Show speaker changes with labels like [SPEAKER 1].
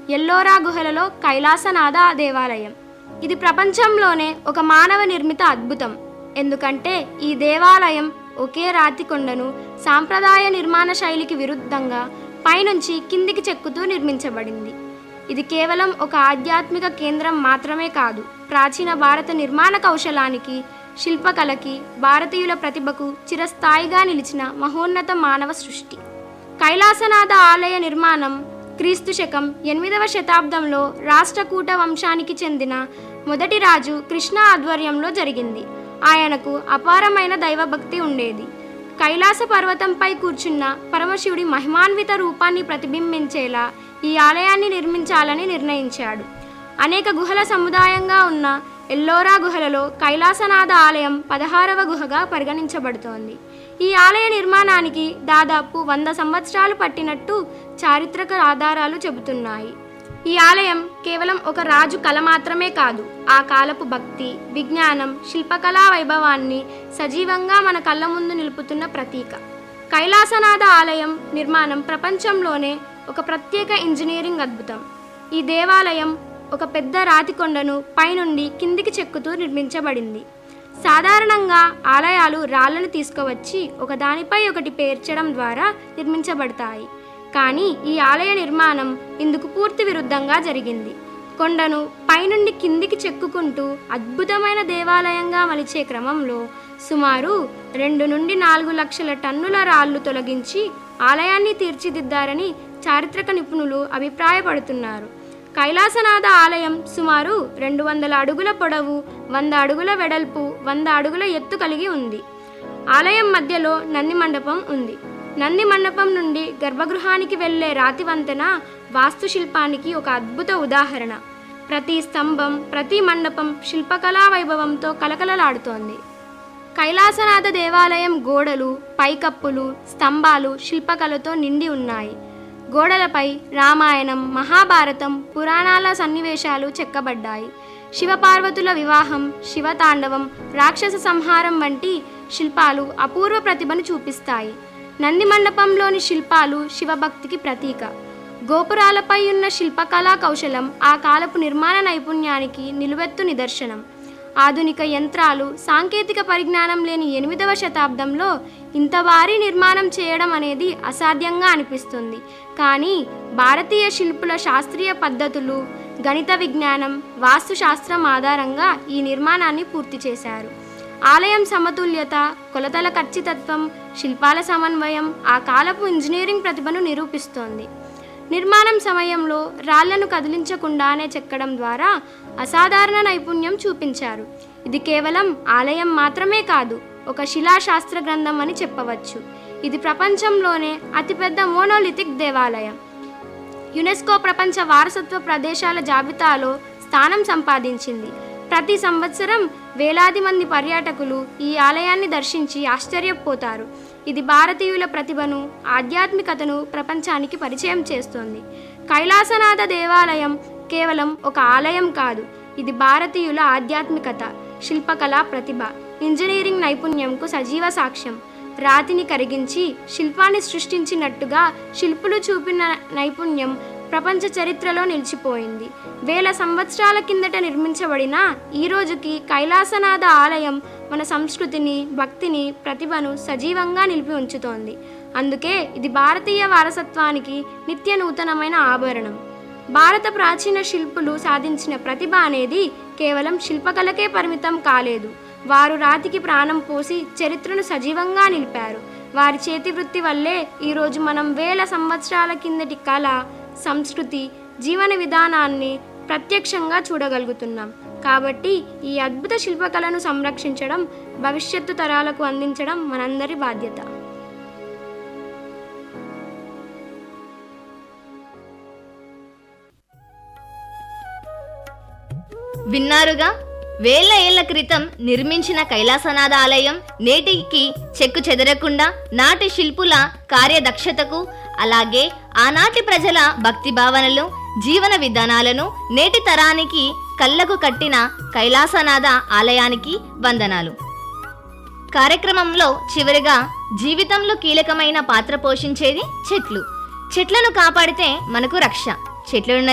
[SPEAKER 1] ఎల్లోరా గుహలలో కైలాసనాథ దేవాలయం ఇది ప్రపంచంలోనే ఒక మానవ నిర్మిత అద్భుతం ఎందుకంటే ఈ దేవాలయం ఒకే రాతి కొండను సాంప్రదాయ నిర్మాణ శైలికి విరుద్ధంగా పైనుంచి కిందికి చెక్కుతూ నిర్మించబడింది ఇది కేవలం ఒక ఆధ్యాత్మిక కేంద్రం మాత్రమే కాదు ప్రాచీన భారత నిర్మాణ కౌశలానికి శిల్పకళకి భారతీయుల ప్రతిభకు చిరస్థాయిగా నిలిచిన మహోన్నత మానవ సృష్టి కైలాసనాథ ఆలయ నిర్మాణం క్రీస్తు శకం ఎనిమిదవ శతాబ్దంలో రాష్ట్రకూట వంశానికి చెందిన మొదటి రాజు కృష్ణ ఆధ్వర్యంలో జరిగింది ఆయనకు అపారమైన దైవభక్తి ఉండేది కైలాస పర్వతంపై కూర్చున్న పరమశివుడి మహిమాన్విత రూపాన్ని ప్రతిబింబించేలా ఈ ఆలయాన్ని నిర్మించాలని నిర్ణయించాడు అనేక గుహల సముదాయంగా ఉన్న ఎల్లోరా గుహలలో కైలాసనాథ ఆలయం పదహారవ గుహగా పరిగణించబడుతోంది ఈ ఆలయ నిర్మాణానికి దాదాపు వంద సంవత్సరాలు పట్టినట్టు చారిత్రక ఆధారాలు చెబుతున్నాయి ఈ ఆలయం కేవలం ఒక రాజు కళ మాత్రమే కాదు ఆ కాలపు భక్తి విజ్ఞానం శిల్పకళా వైభవాన్ని సజీవంగా మన కళ్ళ ముందు నిలుపుతున్న ప్రతీక కైలాసనాథ ఆలయం నిర్మాణం ప్రపంచంలోనే ఒక ప్రత్యేక ఇంజనీరింగ్ అద్భుతం ఈ దేవాలయం ఒక పెద్ద రాతి కొండను పైనుండి కిందికి చెక్కుతూ నిర్మించబడింది సాధారణంగా ఆలయాలు రాళ్లను తీసుకువచ్చి ఒకదానిపై ఒకటి పేర్చడం ద్వారా నిర్మించబడతాయి కానీ ఈ ఆలయ నిర్మాణం ఇందుకు పూర్తి విరుద్ధంగా జరిగింది కొండను పైనుండి కిందికి చెక్కుకుంటూ అద్భుతమైన దేవాలయంగా మలిచే క్రమంలో సుమారు రెండు నుండి నాలుగు లక్షల టన్నుల రాళ్లు తొలగించి ఆలయాన్ని తీర్చిదిద్దారని చారిత్రక నిపుణులు అభిప్రాయపడుతున్నారు కైలాసనాథ ఆలయం సుమారు రెండు వందల అడుగుల పొడవు వంద అడుగుల వెడల్పు వంద అడుగుల ఎత్తు కలిగి ఉంది ఆలయం మధ్యలో నంది మండపం ఉంది నంది మండపం నుండి గర్భగృహానికి వెళ్ళే రాతి వంతెన వాస్తుశిల్పానికి ఒక అద్భుత ఉదాహరణ ప్రతి స్తంభం ప్రతి మండపం శిల్పకళా వైభవంతో కలకలలాడుతోంది కైలాసనాథ దేవాలయం గోడలు పైకప్పులు స్తంభాలు శిల్పకళతో నిండి ఉన్నాయి గోడలపై రామాయణం మహాభారతం పురాణాల సన్నివేశాలు చెక్కబడ్డాయి శివపార్వతుల వివాహం శివతాండవం రాక్షస సంహారం వంటి శిల్పాలు అపూర్వ ప్రతిభను చూపిస్తాయి నంది మండపంలోని శిల్పాలు శివభక్తికి ప్రతీక గోపురాలపై ఉన్న శిల్పకళా కౌశలం ఆ కాలపు నిర్మాణ నైపుణ్యానికి నిలువెత్తు నిదర్శనం ఆధునిక యంత్రాలు సాంకేతిక పరిజ్ఞానం లేని ఎనిమిదవ శతాబ్దంలో ఇంత భారీ నిర్మాణం చేయడం అనేది అసాధ్యంగా అనిపిస్తుంది కానీ భారతీయ శిల్పుల శాస్త్రీయ పద్ధతులు గణిత విజ్ఞానం వాస్తుశాస్త్రం ఆధారంగా ఈ నిర్మాణాన్ని పూర్తి చేశారు ఆలయం సమతుల్యత కొలతల ఖచ్చితత్వం శిల్పాల సమన్వయం ఆ కాలపు ఇంజనీరింగ్ ప్రతిభను నిరూపిస్తోంది నిర్మాణం సమయంలో రాళ్లను కదిలించకుండానే చెక్కడం ద్వారా అసాధారణ నైపుణ్యం చూపించారు ఇది కేవలం ఆలయం మాత్రమే కాదు ఒక శిలాశాస్త్ర గ్రంథం అని చెప్పవచ్చు ఇది ప్రపంచంలోనే అతిపెద్ద మోనోలిథిక్ దేవాలయం యునెస్కో ప్రపంచ వారసత్వ ప్రదేశాల జాబితాలో స్థానం సంపాదించింది ప్రతి సంవత్సరం వేలాది మంది పర్యాటకులు ఈ ఆలయాన్ని దర్శించి ఆశ్చర్యపోతారు ఇది భారతీయుల ప్రతిభను ఆధ్యాత్మికతను ప్రపంచానికి పరిచయం చేస్తోంది కైలాసనాథ దేవాలయం కేవలం ఒక ఆలయం కాదు ఇది భారతీయుల ఆధ్యాత్మికత శిల్పకళా ప్రతిభ ఇంజనీరింగ్ నైపుణ్యంకు సజీవ సాక్ష్యం రాతిని కరిగించి శిల్పాన్ని సృష్టించినట్టుగా శిల్పులు చూపిన నైపుణ్యం ప్రపంచ చరిత్రలో నిలిచిపోయింది వేల సంవత్సరాల కిందట నిర్మించబడిన ఈ రోజుకి కైలాసనాథ ఆలయం మన సంస్కృతిని భక్తిని ప్రతిభను సజీవంగా నిలిపి ఉంచుతోంది అందుకే ఇది భారతీయ వారసత్వానికి నిత్య నూతనమైన ఆభరణం భారత ప్రాచీన శిల్పులు సాధించిన ప్రతిభ అనేది కేవలం శిల్పకళకే పరిమితం కాలేదు వారు రాతికి ప్రాణం పోసి చరిత్రను సజీవంగా నిలిపారు వారి చేతి వృత్తి వల్లే ఈరోజు మనం వేల సంవత్సరాల కిందటి కళ సంస్కృతి జీవన విధానాన్ని ప్రత్యక్షంగా చూడగలుగుతున్నాం కాబట్టి ఈ అద్భుత శిల్పకళను సంరక్షించడం భవిష్యత్తు తరాలకు అందించడం మనందరి బాధ్యత
[SPEAKER 2] విన్నారుగా వేల ఏళ్ల క్రితం నిర్మించిన కైలాసనాథ ఆలయం నేటికి చెక్కు చెదరకుండా నాటి శిల్పుల కార్యదక్షతకు అలాగే ఆనాటి ప్రజల భక్తి భావనలు జీవన విధానాలను నేటి తరానికి కళ్ళకు కట్టిన కైలాసనాథ ఆలయానికి వందనాలు కార్యక్రమంలో చివరిగా జీవితంలో కీలకమైన పాత్ర పోషించేది చెట్లు చెట్లను కాపాడితే మనకు రక్ష చెట్లున్న